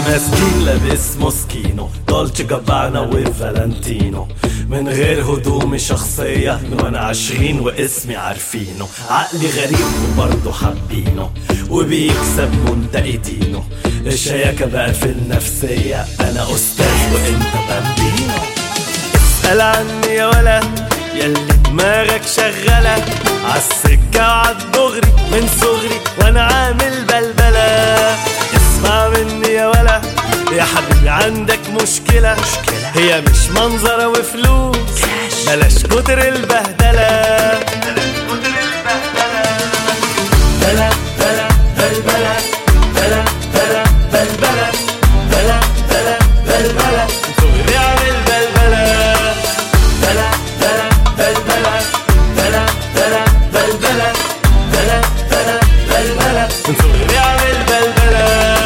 مسكين لابس موسكينو دولتش جبانا وفالنتينو من غير هدومي شخصية من وانا عشرين واسمي عارفينه عقلي غريب وبرضه حابينه وبيكسب منتقدينه الشياكة بقى في النفسية انا استاذ وانت بامبينو اسأل عني يا ولا يلي دماغك شغالة عالسكة وعالدغري من صغري وانا عامل بلبلة اسمع مني يا ولا يا حبيبي عندك مشكلة هي مش منظرة وفلوس بلاش كتر البهدلة بلا بلا بلبلة بلا بلا بلبلة بلا بلا بلبلة صغري عامل بلبلة بلا بلا بلبلة بلا بلا بلبلة بلا بلا بلبلة من صغري عامل بلبلة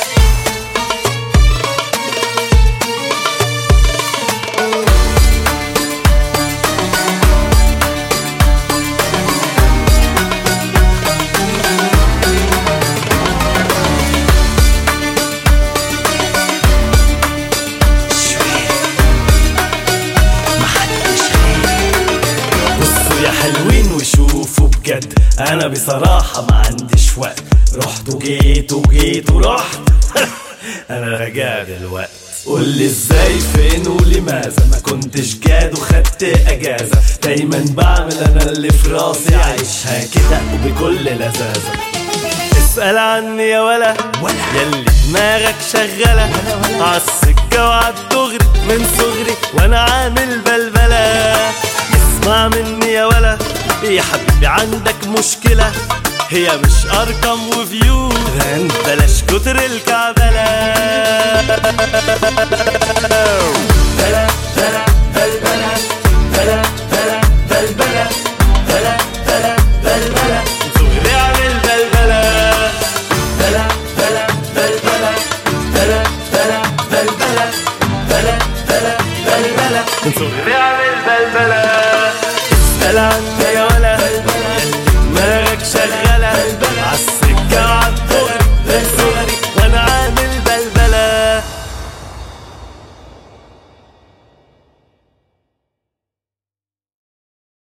بصوا يا حلوين وشوفوا بجد انا بصراحة ما عنديش وقت رحت وجيت وجيت ورحت انا راجع دلوقتي قول لي ازاي فين ولماذا ما كنتش جاد وخدت اجازة دايما بعمل انا اللي في راسي عايشها كده وبكل لذاذة اسأل عني يا ولا يلي دماغك شغالة عالسكة وعالدغري من صغري وانا عامل بلبلة اسمع مني يا ولا يا حبيبي عندك مشكلة هي مش ارقام وفيو بلاش كتر الكعبلة بلا بلا بلبلة بلا بلا بلبلة بلا بلا بلبلة صغري عامل بلبلة بلا بلا بلبلة بلا بلا بلبلة بلا بلا بلبلة من صغري عامل بلبلة اسأل عني يا ولا يلي دماغك شغالة عالسكة